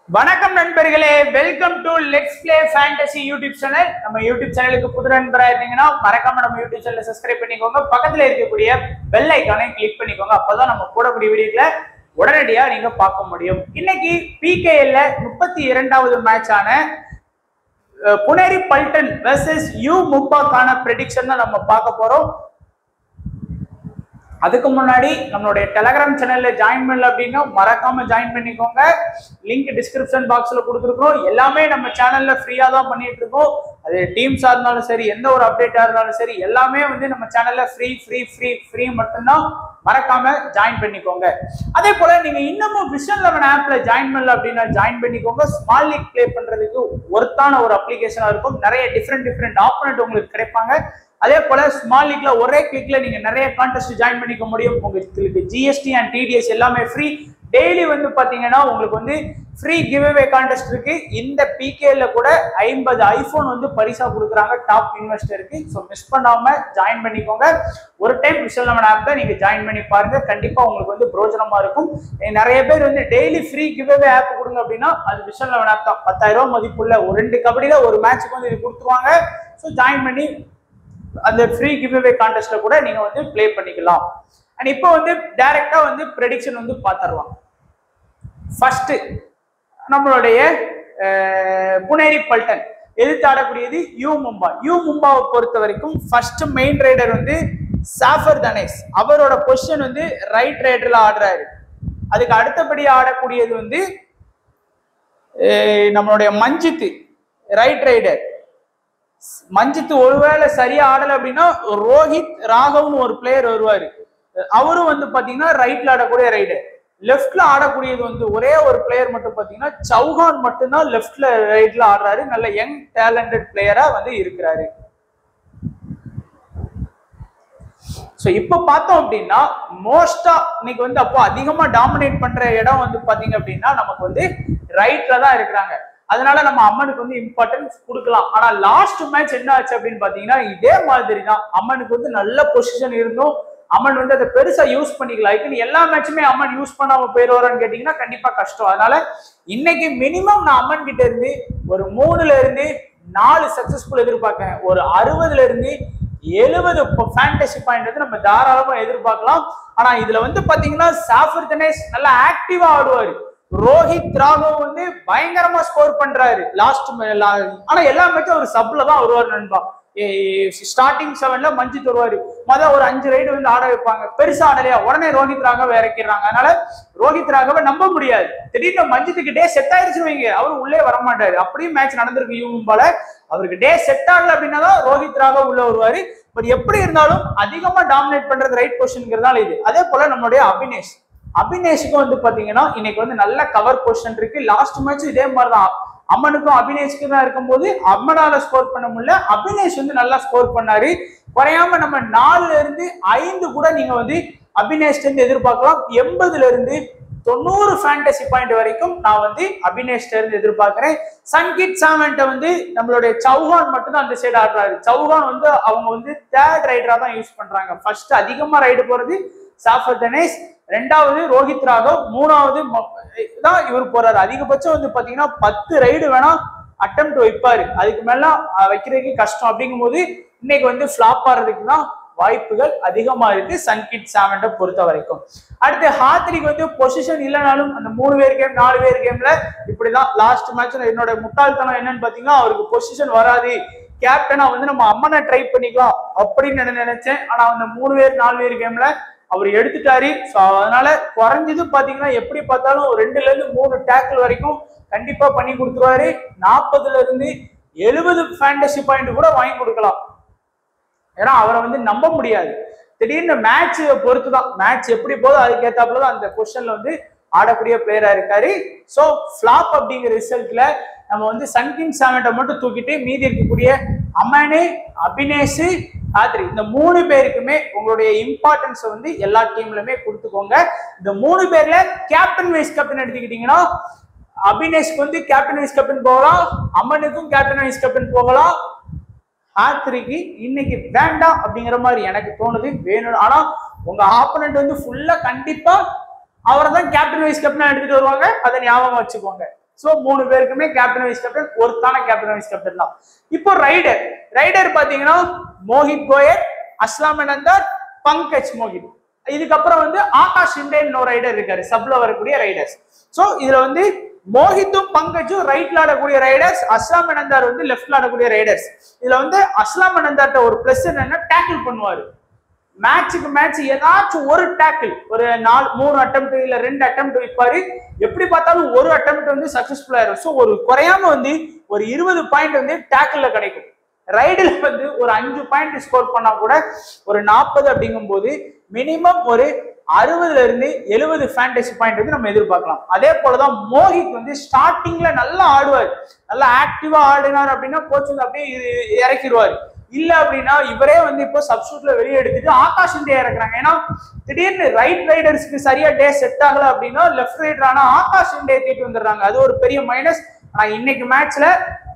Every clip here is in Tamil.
வணக்கம் நண்பர்களே welcome to let's play fantasy YouTube channel நம்ம யூடியூப் சேனலுக்கு புது நண்பரா இருந்தீங்கன்னா மறக்காம நம்ம யூடியூப் சேனலை சப்ஸ்கிரைப் பண்ணிக்கோங்க பக்கத்துல இருக்கக்கூடிய பெல் ஐக்கானை கிளிக் பண்ணிக்கோங்க அப்பதான் நம்ம போடக்கூடிய வீடியோக்களை உடனடியா நீங்க பார்க்க முடியும் இன்னைக்கு பிகேஎல்ல முப்பத்தி இரண்டாவது மேட்ச் ஆன அஹ், புனேரி பல்டன் வெர்சஸ் யூ மும்பாக்கான ப்ரெடிக்ஷன் தான் நம்ம பார்க்க போறோம் அதுக்கு முன்னாடி நம்மளுடைய டெலகிராம் சேனல்ல ஜாயின் பண்ணல அப்படின்னா மறக்காம ஜாயின் பண்ணிக்கோங்க லிங்க் டிஸ்கிரிப்ஷன் பாக்ஸ்ல கொடுத்துருக்கோம் எல்லாமே நம்ம சேனல்ல ஃப்ரீயா தான் பண்ணிட்டு இருக்கோம் அது டீம்ஸா இருந்தாலும் சரி எந்த ஒரு அப்டேட்டா இருந்தாலும் சரி எல்லாமே வந்து நம்ம சேனல்ல ஃப்ரீ ஃப்ரீ ஃப்ரீ ஃப்ரீ மட்டும்தான் மறக்காம ஜாயின் பண்ணிக்கோங்க அதே போல நீங்க இன்னமும் விஷன் லெவன் ஆப்ல ஜாயின் பண்ணல அப்படின்னா ஜாயின் பண்ணிக்கோங்க ஸ்மால் லீக் ப்ளே பண்றதுக்கு ஒர்த்தான ஒரு அப்ளிகேஷனா இருக்கும் நிறைய டிஃப்ரெண்ட் டிஃப்ரெண்ட் ஆப்போனட் உங்களுக்கு கிடைப்பாங்க அதே போல ஸ்மால் லீக்ல ஒரே கிளிக்ல நீங்க நிறைய கான்டெஸ்ட் ஜாயின் பண்ணிக்க முடியும் உங்களுக்கு ஜிஎஸ்டி அண்ட் டிடிஎஸ் எல்லாமே ஃப்ரீ டெய்லி வந்து பாத்தீங்கன்னா உங்களுக்கு வந்து ஃப்ரீ கிவ் அவே கான்டெஸ்ட் இருக்கு இந்த பிகேல கூட ஐம்பது ஐபோன் வந்து பரிசா கொடுக்குறாங்க டாப் இன்வெஸ்டருக்கு ஸோ மிஸ் பண்ணாம ஜாயின் பண்ணிக்கோங்க ஒரு டைம் விஷல் லெவன் ஆப்பை நீங்க ஜாயின் பண்ணி பாருங்க கண்டிப்பா உங்களுக்கு வந்து பிரோஜனமா இருக்கும் eh, நிறைய பேர் வந்து daily free give away app கொடுங்க அப்படின்னா அது விஷல் லெவன் ஆப் தான் பத்தாயிரம் ரூபாய் மதிப்புள்ள ஒரு ரெண்டு கபடியில ஒரு மேட்ச்சுக்கு வந்து இது கொடுத்துருவாங்க ஸோ ஜாயின் பண்ணி அந்த ஃப்ரீ கிவ் அவே கான்டெஸ்ட்ல கூட நீங்க வந்து ப்ளே பண்ணிக்கலாம் அண்ட் இப்போ வந்து டைரக்டா வந்து ப்ரெடிக்ஷன் வந்து பார்த்துடலாம் ஃபர்ஸ்ட் நம்மளுடைய அஹ், புனேரி பல்டன் எதிர்த்து ஆடக்கூடியது யூ மும்பா யூ மும்பாவை பொறுத்த வரைக்கும் ஃபர்ஸ்ட் மெயின் ரைடர் வந்து சாஃபர் தனேஷ் அவரோட பொசிஷன் வந்து ரைட் ரைடர்ல ஆடுறாரு அதுக்கு அடுத்தபடி ஆடக்கூடியது வந்து அஹ், நம்மளுடைய மஞ்சித் ரைட் ரைடர் மஞ்சித் ஒருவேளை சரியா ஆடல அப்படின்னா ரோஹித் ராகவ்னு ஒரு பிளேயர் வருவாரு அவரும் வந்து பாத்தீங்கன்னா ரைட்ல ஆடக்கூடிய ரைடர் லெஃப்ட்ல ஆடக்கூடியது வந்து ஒரே ஒரு பிளேயர் மட்டும் பாத்தீங்கன்னா சௌஹான் மட்டும்தான் லெஃப்ட்ல ரைட்ல ஆடுறாரு நல்ல யங் டேலண்டட் பிளேயரா வந்து இருக்கிறாரு ஸோ இப்போ பார்த்தோம் அப்படின்னா மோஸ்டா இன்னைக்கு வந்து அப்போ அதிகமா டாமினேட் பண்ற இடம் வந்து பாத்தீங்க அப்படின்னா நமக்கு வந்து ரைட்ல தான் இருக்கிறாங்க அதனால நம்ம அம்மனுக்கு வந்து இம்பார்ட்டன்ஸ் கொடுக்கலாம் ஆனா லாஸ்ட் மேட்ச் என்ன ஆச்சு அப்படின்னு பாத்தீங்கன்னா இதே மாதிரி தான் அம்மனுக்கு வந்து நல்ல பொசிஷன் இருந்தும் அம்மன் வந்து அதை பெருசா யூஸ் பண்ணிக்கலாம் இதுன்னு எல்லா மேட்சுமே அம்மன் யூஸ் பண்ணாம போயிடுவாரான்னு கேட்டீங்கன்னா கண்டிப்பா கஷ்டம் அதனால இன்னைக்கு மினிமம் நான் அம்மன் கிட்ட இருந்து ஒரு மூணுல இருந்து நாலு சக்சஸ்ஃபுல் எதிர்பார்க்கிறேன் ஒரு அறுபதுல இருந்து எழுபது ஃபேண்டசி பாயிண்ட் வந்து நம்ம தாராளமா எதிர்பார்க்கலாம் ஆனா இதுல வந்து பாத்தீங்கன்னா சாஃபர் தினேஷ் நல்லா ஆக்டிவா ஆடுவாரு ரோஹித் ராகவ் வந்து பயங்கரமா ஸ்கோர் பண்றாரு லாஸ்ட் ஆனா எல்லா மேட்சும் அவர் சப்ல தான் வருவார் நண்பா ஸ்டார்டிங் செவன்ல மஞ்சித் வருவாரு மொதல் ஒரு அஞ்சு ரைடு வந்து ஆட வைப்பாங்க பெருசா ஆடலையா உடனே ரோஹித் ராகவ இறக்கிடுறாங்க அதனால ரோஹித் ராகவ நம்ப முடியாது திடீர்னு மஞ்சித்துக்கு டே செட் ஆயிருச்சு வைங்க அவர் உள்ளே வர மாட்டாரு அப்படியும் மேட்ச் நடந்திருக்கு யூமும்பால அவருக்கு டே செட் ஆகல அப்படின்னா தான் ரோஹித் ராகவ் உள்ள வருவாரு பட் எப்படி இருந்தாலும் அதிகமா டாமினேட் பண்றது ரைட் பொசிஷன்ங்கிறதால இது அதே போல நம்மளுடைய அபினேஷ் அபினேஷுக்கும் வந்து பாத்தீங்கன்னா இன்னைக்கு வந்து நல்ல கவர் பொசிஷன் இருக்கு லாஸ்ட் மேட்ச் இதே மாதிரி தான் அம்மனுக்கும் அபினேஷ்க்கு தான் இருக்கும்போது அம்மனால ஸ்கோர் பண்ண முடியல அபினேஷ் வந்து நல்லா ஸ்கோர் பண்ணாரு குறையாம நம்ம நாலுல இருந்து ஐந்து கூட நீங்க வந்து அபினேஷ்ல இருந்து எதிர்பார்க்கலாம் எண்பதுல இருந்து தொண்ணூறு ஃபேண்டசி பாயிண்ட் வரைக்கும் நான் வந்து அபினேஷ்ல இருந்து எதிர்பார்க்கிறேன் சன்கிட் சாமன்ட்ட வந்து நம்மளுடைய சௌஹான் மட்டும் தான் அந்த சைடு ஆடுறாரு சௌஹான் வந்து அவங்க வந்து தேர்ட் ரைடரா தான் யூஸ் பண்றாங்க ஃபர்ஸ்ட் அதிகமா ரைடு போறது சாஃபர் தனேஷ் ரெண்டாவது ரோஹித் ராகவ் மூணாவது ம- தான் இவர் போறாரு அதிகபட்சம் வந்து பாத்தீங்கன்னா பத்து ரைடு வேணா அட்டம்ப்ட் வைப்பாரு அதுக்கு மேல அஹ், வைக்கிறதுக்கு கஷ்டம் அப்படிங்கும்போது இன்னைக்கு வந்து ஃபிளாப் ஆறதுக்கு தான் வாய்ப்புகள் அதிகமா இருக்கு சன்கிட் சாவன்ட பொறுத்த வரைக்கும் அடுத்து ஹாத்ரிக்கு வந்து பொசிஷன் இல்லைனாலும் அந்த மூணு பேர் கேம் நாலு பேர் கேம்ல இப்படிதான் லாஸ்ட் மேட்ச் என்னோட முட்டாள்தனம் என்னன்னு பாத்தீங்கன்னா அவருக்கு பொசிஷன் வராது கேப்டனா வந்து நம்ம அம்மனை ட்ரை பண்ணிக்கலாம் அப்படின்னு நான் நினைச்சேன் ஆனா அந்த மூணு பேர் நாலு பேர் கேம்ல அவர் எடுத்துட்டாரு ஸோ அதனால குறைஞ்சது பாத்தீங்கன்னா எப்படி பார்த்தாலும் ஒரு ரெண்டுல இருந்து மூணு டேக்கிள் வரைக்கும் கண்டிப்பா பண்ணி கொடுத்துருவாரு நாற்பதுல இருந்து எழுபது ஃபேண்டசி பாயிண்ட் கூட வாங்கி கொடுக்கலாம் ஏன்னா அவரை வந்து நம்ப முடியாது திடீர்னு மேட்ச் பொறுத்து தான் மேட்ச் எப்படி போதோ அதுக்கு ஏத்தாப்புல தான் அந்த பொசிஷன்ல வந்து ஆடக்கூடிய பிளேயரா இருக்காரு ஸோ ஃபிளாப் அப்படிங்கிற ரிசல்ட்ல நம்ம வந்து சன்கிங் சாமெண்ட்டை மட்டும் தூக்கிட்டு மீதி இருக்கக்கூடிய அமனு அபினேஷ் ஆத்ரி இந்த மூணு பேருக்குமே உங்களுடைய இம்பார்ட்டன்ஸை வந்து எல்லா டீம்லயுமே கொடுத்துக்கோங்க இந்த மூணு பேர்ல கேப்டன் வைஸ் கேப்டன் எடுத்துக்கிட்டீங்கன்னா அபினேஷ்க்கு வந்து கேப்டன் வைஸ் கேப்டன் போகலாம் அம்மனுக்கும் கேப்டன் வைஸ் கேப்டன் போகலாம் ஆத்ரிக்கு இன்னைக்கு வேண்டாம் அப்படிங்கிற மாதிரி எனக்கு தோணுது வேணும் ஆனா உங்க ஆப்பனண்ட் வந்து ஃபுல்லா கண்டிப்பா அவரை தான் கேப்டன் வைஸ் கேப்டனா எடுத்துட்டு வருவாங்க அதை ஞாபகம் வச்சுக்கோங்க சோ மூணு பேருக்குமே கேப்டன் வைஸ் கேப்டன் ஒருத்தான கேப்டன் வைஸ் கேப்டன் தான் இப்போ ரைடர் ரைடர் பாத்தீங்கன்னா மோஹித் கோயல் அஸ்லாம் அனந்தர் பங்கஜ் மோஹித் இதுக்கப்புறம் வந்து ஆகாஷ் இண்டேன் ஒரு ரைடர் இருக்காரு சப்ல வரக்கூடிய ரைடர்ஸ் சோ இதுல வந்து மோஹித்தும் பங்கஜும் ரைட்ல ஆடக்கூடிய ரைடர்ஸ் அஸ்லாம் அனந்தார் வந்து லெஃப்ட்ல ஆடக்கூடிய ரைடர்ஸ் இதுல வந்து அஸ்லாம் அனந்தார்ட்ட ஒரு பிளஸ் என்னன்னா டேக்கிள் பண்ணுவாரு மேட்சுக்கு மேட்ச் ஏதாச்சும் ஒரு டேக்கிள் ஒரு நாலு மூணு அட்டம் இல்ல ரெண்டு அட்டம் வைப்பாரு எப்படி பார்த்தாலும் ஒரு அட்டம் வந்து சக்சஸ்ஃபுல் ஆயிரும் ஸோ ஒரு குறையாம வந்து ஒரு இருபது பாயிண்ட் வந்து டேக்கிள்ல கிடைக்கும் ரைடில் வந்து ஒரு அஞ்சு பாயிண்ட் ஸ்கோர் பண்ணா கூட ஒரு நாற்பது அப்படிங்கும்போது மினிமம் ஒரு அறுபதுல இருந்து எழுபது ஃபேண்டசி பாயிண்ட் வந்து நம்ம எதிர்பார்க்கலாம் அதே போலதான் மோஹித் வந்து ஸ்டார்டிங்ல நல்லா ஆடுவார் நல்லா ஆக்டிவா ஆடினார் அப்படின்னா கோச் வந்து அப்படியே இ- இறக்கிடுவார் இல்ல அப்படின்னா இவரே வந்து இப்போ சப்ஸ்டியூட்ல வெளியே எடுத்துட்டு ஆகாஷ் இந்தியா இறக்குறாங்க ஏன்னா திடீர்னு ரைட் ரைடர்ஸ்க்கு சரியா டே செட் ஆகல அப்படின்னா லெஃப்ட் ரைடர் ஆனா ஆகாஷ் இந்தியா தீட்டு வந்துடுறாங்க அது ஒரு பெரிய மைனஸ் ஆனா இன்னைக்கு மேட்ச்ல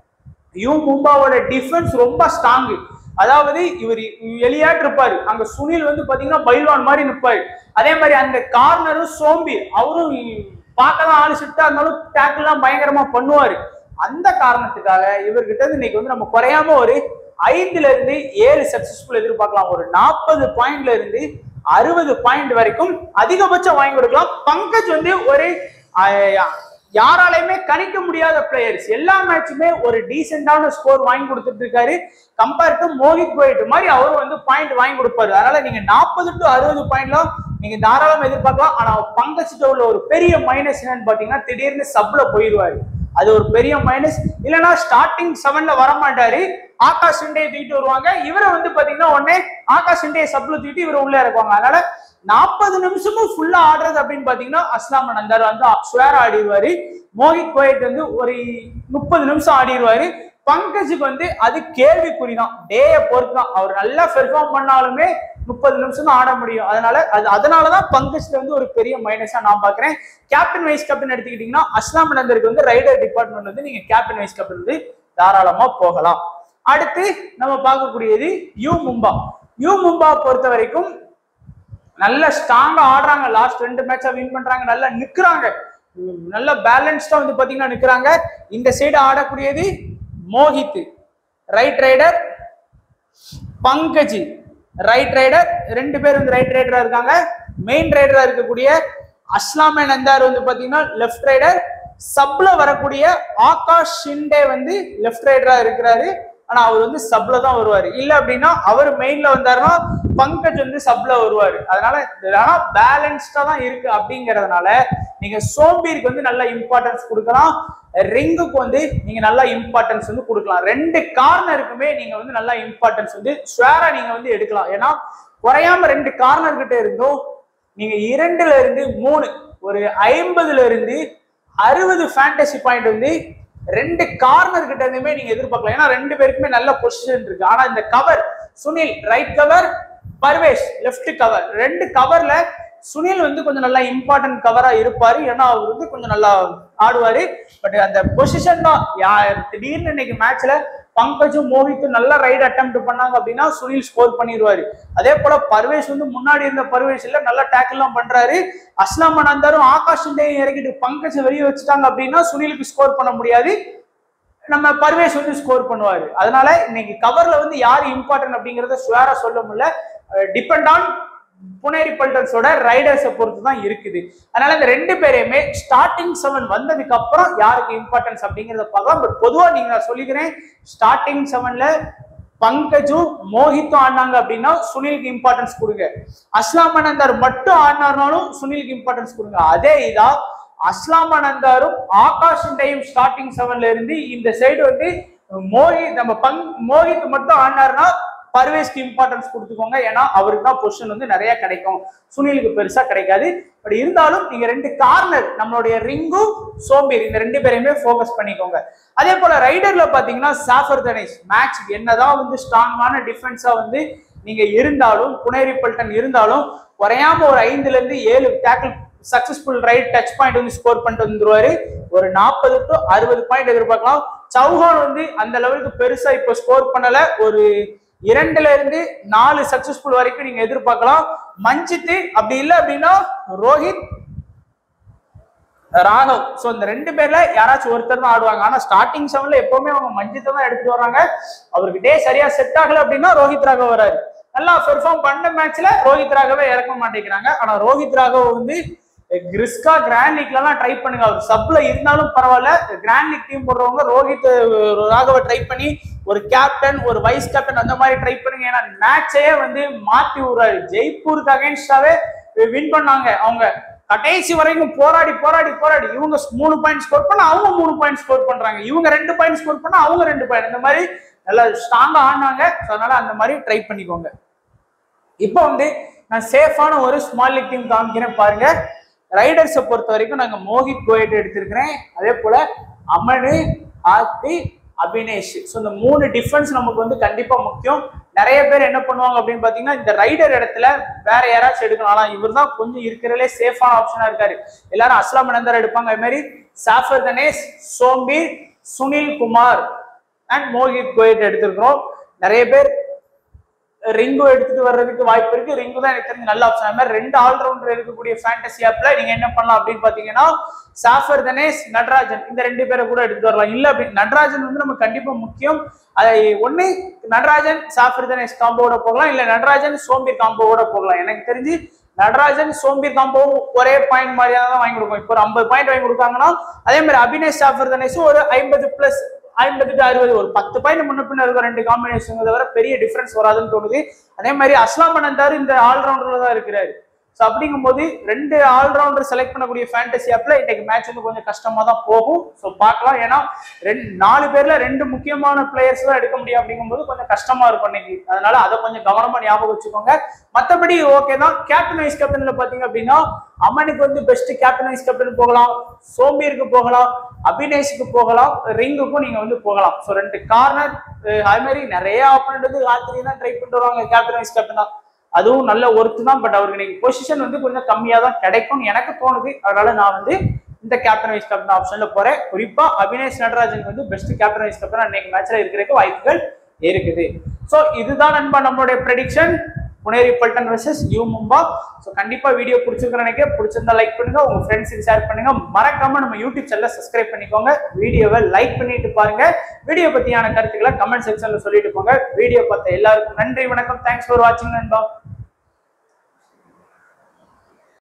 யூ மும்பாவோட டிஃபென்ஸ் ரொம்ப ஸ்ட்ராங் அதாவது இவர் எலியாட்டு இருப்பாரு அங்க சுனில் வந்து பாத்தீங்கன்னா பைல்வான் மாதிரி நிப்பாரு அதே மாதிரி அந்த கார்னரும் சோம்பி அவரும் பார்க்கலாம் ஆளு சிட்டா இருந்தாலும் டேக்கிள் எல்லாம் பயங்கரமா பண்ணுவாரு அந்த காரணத்துக்காக இவர்கிட்ட இருந்து இன்னைக்கு வந்து நம்ம குறையாம ஒரு ஐந்துல இருந்து ஏழு சக்சஸ்ஃபுல் எதிர்பார்க்கலாம் ஒரு நாற்பது பாயிண்ட்ல இருந்து அறுபது பாயிண்ட் வரைக்கும் அதிகபட்சம் வாங்கி கொடுக்கலாம் பங்கஜ் வந்து ஒரு அஹ், யாராலையுமே கணிக்க முடியாத பிளேயர்ஸ் எல்லா மேட்சுமே ஒரு டீசென்டான ஸ்கோர் வாங்கி கொடுத்துட்டு இருக்காரு கம்பேர் டு மோஹித் கோயிட் மாதிரி அவர் வந்து பாயிண்ட் வாங்கி கொடுப்பாரு அதனால நீங்க நாற்பது டு அறுபது பாயிண்ட்லாம் நீங்க தாராளமா எதிர்பார்க்கலாம் ஆனா பங்கஜ்கிட்ட உள்ள ஒரு பெரிய மைனஸ் என்னன்னு பாத்தீங்கன்னா திடீர்னு சப்ல போயிடுவாரு அது ஒரு பெரிய மைனஸ் இல்லைன்னா ஸ்டார்டிங் செவன்ல வர மாட்டாரு ஆகாஷ் இண்டே தூக்கிட்டு வருவாங்க இவரை வந்து பாத்தீங்கன்னா உடனே ஆகாஷ் இண்டே சப்ல தூக்கிட்டு இவரை உள்ள இறக்குவாங்க அதனால நாற்பது நிமிஷமும் ஃபுல்லா ஆடுறது அப்படின்னு பாத்தீங்கன்னா அஸ்லாம் நந்தர் வந்து ஸ்வேர் ஆடிடுவாரு மோஹித் கோயட் வந்து ஒரு முப்பது நிமிஷம் ஆடிடுவாரு பங்கஜுக்கு வந்து அது கேள்விக்குறிதான் டேய பொறுத்து தான் அவர் நல்லா பெர்ஃபார்ம் பண்ணாலுமே முப்பது நிமிஷம் தான் ஆட முடியும் அதனால அது அதனாலதான் பங்கஜ்ல வந்து ஒரு பெரிய மைனஸா நான் பாக்குறேன் கேப்டன் வைஸ் கேப்டன் எடுத்துக்கிட்டீங்கன்னா அஸ்லாம் நந்தருக்கு வந்து ரைடர் டிபார்ட்மெண்ட் வந்து நீங்க கேப்டன் வைஸ் கேப்டன் வந்து தாராளமா போகலாம் அடுத்து நம்ம பார்க்கக்கூடியது யூ மும்பா யூ மும்பா பொறுத்த வரைக்கும் நல்ல ஸ்ட்ராங்கா ஆடுறாங்க லாஸ்ட் ரெண்டு மேட்சா வின் பண்றாங்க நல்லா நிக்கிறாங்க உம் நல்ல பேலன்ஸ்டா வந்து பாத்தீங்கன்னா நிக்கிறாங்க இந்த சைடு ஆடக்கூடியது Mohit right raider Pankaj right raider ரெண்டு பேர் வந்து ரைட் ரைடரா இருக்காங்க மெயின் ரைடரா இருக்கக்கூடிய அஸ்லாமே நந்தார் வந்து பாத்தீங்கன்னா லெஃப்ட் ரைடர் சப்ல வரக்கூடிய ஆகாஷ் ஷிண்டே வந்து லெஃப்ட் ரைடரா இருக்கிறாரு ஆனா அவர் வந்து சப்ல தான் வருவாரு இல்ல அப்படின்னா அவர் மெயின்ல வந்தாருன்னா பங்கஜ் வந்து சப்ல வருவாரு அதனால ஆனா பேலன்ஸ்டா தான் இருக்கு அப்படிங்கறதுனால நீங்க சோம்பீருக்கு வந்து நல்ல இம்பார்ட்டன்ஸ் கொடுக்கலாம் ரிங்குக்கு வந்து நீங்க நல்லா இம்பார்ட்டன்ஸ் வந்து கொடுக்கலாம் ரெண்டு கார்னருக்குமே நீங்க வந்து நல்லா இம்பார்ட்டன்ஸ் வந்து ஸ்வேரா நீங்க வந்து எடுக்கலாம் ஏன்னா குறையாம ரெண்டு கார்னர் கிட்ட இருந்தும் நீங்க இரண்டுல இருந்து மூணு ஒரு ஐம்பதுல இருந்து அறுபது ஃபேண்டசி பாயிண்ட் வந்து ரெண்டு கார்னர் கிட்ட இருந்துமே நீங்க எதிர்பார்க்கலாம் ஏன்னா ரெண்டு பேருக்குமே நல்ல பொசிஷன் இருக்கு ஆனா இந்த cover Sunil right cover Parvesh left cover ரெண்டு கவர்ல சுனில் வந்து கொஞ்சம் நல்லா இம்பார்ட்டன்ட் கவரா இருப்பாரு ஏன்னா அவர் வந்து கொஞ்சம் நல்லா ஆடுவாரு பட் அந்த பொசிஷன் தான் யா- திடீர்னு இன்னைக்கு மேட்ச்ல பங்கஜும் மோஹித்தும் நல்ல ரைட் அட்டெம்ப்ட் பண்ணாங்க அப்படின்னா சுனில் ஸ்கோர் பண்ணிடுவாரு அதே போல பர்வேஷ் வந்து முன்னாடி இருந்த பர்வேஷ் இல்ல நல்ல டேக்கிள் எல்லாம் பண்றாரு அஸ்லாம் அனந்தாரும் ஆகாஷ் இண்டையும் இறக்கிட்டு பங்கஜ் வெளியே வச்சுட்டாங்க அப்படின்னா சுனிலுக்கு ஸ்கோர் பண்ண முடியாது நம்ம பர்வேஷ் வந்து ஸ்கோர் பண்ணுவாரு அதனால இன்னைக்கு கவர்ல வந்து யார் இம்பார்ட்டன்ட் அப்படிங்கறத சுவேரா சொல்ல முடியல டிபெண்ட் ஆன் புனேரி பல்டர்ஸோட ரைடர்ஸை பொறுத்து தான் இருக்குது அதனால இந்த ரெண்டு பேரையுமே ஸ்டார்டிங் செவன் வந்ததுக்கு அப்புறம் யாருக்கு இம்பார்ட்டன்ஸ் அப்படிங்கறத பார்க்கலாம் பட் பொதுவா நீங்க நான் சொல்லிக்கிறேன் ஸ்டார்டிங் செவன்ல பங்கஜும் மோஹித்தும் ஆடினாங்க அப்படின்னா சுனிலுக்கு இம்பார்ட்டன்ஸ் கொடுங்க அஸ்லாம் அனந்தார் மட்டும் ஆடினார்னாலும் சுனிலுக்கு இம்பார்ட்டன்ஸ் கொடுங்க அதே இதா அஸ்லாம் அனந்தாரும் ஆகாஷ் இண்டையும் ஸ்டார்டிங் செவன்ல இருந்து இந்த சைடு வந்து மோஹித் நம்ம பங் மோஹித் மட்டும் ஆடினார்னா பர்வேஸ்க்கு இம்பார்ட்டன்ஸ் கொடுத்துக்கோங்க ஏன்னா அவருக்கு தான் பொசிஷன் வந்து நிறைய கிடைக்கும் சுனிலுக்கு பெருசா கிடைக்காது பட் இருந்தாலும் நீங்க ரெண்டு கார்னர் நம்மளுடைய ரிங்கும் சோம்பேறி இந்த ரெண்டு பேரையுமே ஃபோக்கஸ் பண்ணிக்கோங்க அதே போல ரைடர்ல பாத்தீங்கன்னா சாஃபர் கணேஷ் மேட்ச் என்னதான் வந்து ஸ்ட்ராங்கான டிஃபென்ஸா வந்து நீங்க இருந்தாலும் புனேரி பல்டன் இருந்தாலும் குறையாம ஒரு ஐந்துல இருந்து ஏழு tackle successful right touch point வந்து ஸ்கோர் பண்ணிட்டு வந்துருவாரு ஒரு நாற்பது டு அறுபது பாயிண்ட் எதிர்பார்க்கலாம் சௌஹான் வந்து அந்த லெவலுக்கு பெருசா இப்போ ஸ்கோர் பண்ணல ஒரு இரண்டுல இருந்து நாலு சக்சஸ்ஃபுல் வரைக்கும் நீங்க எதிர்பார்க்கலாம் மஞ்சித்து அப்படி இல்லை அப்படின்னா ரோஹித் ராகவ் சோ இந்த ரெண்டு பேர்ல யாராச்சும் ஒருத்தர் தான் ஆடுவாங்க ஆனா ஸ்டார்டிங் செவன்ல எப்பவுமே அவங்க மஞ்சித்தை தான் எடுத்துட்டு வராங்க அவருக்கு டே சரியா செட் ஆகல அப்படின்னா ரோஹித் ராகவ் வராரு நல்லா பெர்ஃபார்ம் பண்ண மேட்ச்ல ரோஹித் ராகவே இறக்க மாட்டேங்கிறாங்க ஆனா ரோஹித் ராகவ் வந்து கிறிஸ்கா கிராண்ட் லீக்ல எல்லாம் ட்ரை பண்ணுங்க அவர் சப்ல இருந்தாலும் பரவாயில்ல கிராண்ட் லீக் டீம் போடுறவங்க ரோஹித் அஹ், ராகவை ட்ரை பண்ணி ஒரு கேப்டன் ஒரு வைஸ் கேப்டன் அந்த மாதிரி ட்ரை பண்ணுங்க ஏன்னா மேட்சையே வந்து மாத்தி விடுறாரு ஜெய்ப்பூருக்கு அகைன்ஸ்டாவே வின் பண்ணாங்க அவங்க கடைசி வரைக்கும் போராடி போராடி போராடி இவங்க மூணு பாயிண்ட் ஸ்கோர் பண்ண அவங்க மூணு பாயிண்ட் ஸ்கோர் பண்றாங்க இவங்க ரெண்டு பாயிண்ட் ஸ்கோர் பண்ணா அவங்க ரெண்டு பாயிண்ட் இந்த மாதிரி நல்லா ஸ்ட்ராங்கா ஆடினாங்க So, அதனால அந்த மாதிரி ட்ரை பண்ணிக்கோங்க இப்போ வந்து நான் சேஃபான ஒரு ஸ்மால் லீக் டீம் காமிக்கிறேன் பாருங்க ரைடர்ஸை பொறுத்த வரைக்கும் நாங்க மோஹித் கோயட் எடுத்திருக்கிறேன் அதே போல அமனு ஆர்த்தி அபினேஷ் ஸோ இந்த மூணு டிஃபரன்ஸ் நமக்கு வந்து கண்டிப்பா முக்கியம் நிறைய பேர் என்ன பண்ணுவாங்க அப்படின்னு பாத்தீங்கன்னா இந்த ரைடர் இடத்துல வேற யாராச்சும் எடுக்கணும் ஆனா இவர் தான் கொஞ்சம் இருக்கிறதுலே சேஃபான ஆப்ஷனா இருக்காரு எல்லாரும் அஸ்லாம் நந்தர் எடுப்பாங்க அது மாதிரி சாஃபர் கணேஷ் சோம்பீர் சுனில் குமார் அண்ட் மோஹித் கோயட் எடுத்திருக்கிறோம் நிறைய பேர் ரிங்கு எடுத்துட்டு வர்றதுக்கு வாய்ப்பு இருக்கு ரிங்கு தான் எனக்கு தெரிஞ்சு நல்ல ஆப்ஷன் அது மாதிரி ரெண்டு ஆல்ரவுண்டர் இருக்கக்கூடிய ஃபேண்டசி ஆப்ல நீங்க என்ன பண்ணலாம் அப்படின்னு பாத்தீங்கன்னா சாஃபர் கணேஷ் நடராஜன் இந்த ரெண்டு பேரை கூட எடுத்துட்டு வரலாம் இல்ல அப்படி நடராஜன் வந்து நமக்கு கண்டிப்பா முக்கியம் அதை ஒண்ணு நடராஜன் சாஃபர் கணேஷ் காம்போவோட போகலாம் இல்ல நடராஜன் சோம்பீர் காம்போவோட போகலாம் எனக்கு தெரிஞ்சு நடராஜன் சோம்பீர் காம்போ ஒரே பாயிண்ட் மாதிரியா தான் வாங்கி கொடுக்கும் இப்போ ஒரு ஐம்பது பாயிண்ட் வாங்கி கொடுத்தாங்கன்னா அதே மாதிரி அபினேஷ் சாஃபர் கணேஷும் ஒரு ஐம்பது பிளஸ் ஐம்பது டு அறுபது ஒரு பத்து பாயிண்ட் முன்ன பின்ன இருக்க ரெண்டு காம்பினேஷன் தவிர பெரிய டிஃபரன்ஸ் வராதுன்னு தோணுது அதே மாதிரி அஸ்லாம் அனந்தார் இந்த ஆல்ரவுண்டர்ல தான் இருக்கிறாரு ஸோ அப்படிங்கும்போது ரெண்டு ஆல்ரவுண்டர் செலக்ட் பண்ணக்கூடிய ஃபேண்டசி ஆப்ல இன்னைக்கு மேட்ச் வந்து கொஞ்சம் கஷ்டமா தான் போகும் ஸோ பார்க்கலாம் ஏன்னா ரெண்டு நாலு பேர்ல ரெண்டு முக்கியமான பிளேயர்ஸ் தான் எடுக்க முடியும் அப்படிங்கும்போது கொஞ்சம் கஷ்டமா இருக்கும் இன்னைக்கு அதனால அதை கொஞ்சம் கவனமா ஞாபகம் வச்சுக்கோங்க மற்றபடி ஓகே தான் கேப்டன் வைஸ் கேப்டன்ல பாத்தீங்க அப்படின்னா அமனுக்கு வந்து பெஸ்ட் கேப்டன் வைஸ் கேப்டன் போகலாம் சோம்பீருக்கு போகலாம் அபினேஷுக்கு போகலாம் ரிங்குக்கும் நீங்க வந்து போகலாம் ஸோ ரெண்டு கார்னர் அது மாதிரி நிறைய ஆப்பனண்ட் வந்து ராத்திரி தான் ட்ரை பண்ணிட்டு வருவாங்க கேப்டன் வைஸ் கேப்டன் தான் அதுவும் நல்ல ஒர்த்து தான் பட் அவருக்கு இன்னைக்கு பொசிஷன் வந்து கொஞ்சம் கம்மியா தான் கிடைக்கும்னு எனக்கு தோணுது அதனால நான் வந்து இந்த கேப்டன் வைஸ் கேப்டன் ஆப்ஷன்ல போறேன் குறிப்பா அபினேஷ் நடராஜன் வந்து பெஸ்ட் கேப்டன் வைஸ் கேப்டன் அன்னைக்கு மேட்ச்ல இருக்கிறதுக்கு வாய்ப்புகள் இருக்குது ஸோ இதுதான் நண்பா நம்மளுடைய prediction Puneri Paltan versus U Mumba so கண்டிப்பா வீடியோ பிடிச்சிருக்க நினைக்க பிடிச்சிருந்தா லைக் பண்ணுங்க உங்க ஃப்ரெண்ட்ஸுக்கு ஷேர் பண்ணுங்க மறக்காம நம்ம யூடியூப் சேனலை சப்ஸ்கிரைப் பண்ணிக்கோங்க வீடியோவை லைக் பண்ணிட்டு பாருங்க வீடியோ பத்தியான கருத்துக்களை கமெண்ட் செக்ஷன்ல சொல்லிட்டு போங்க வீடியோ பார்த்த எல்லாருக்கும் நன்றி வணக்கம் தேங்க்ஸ் ஃபார் வாட்சிங் நண்பா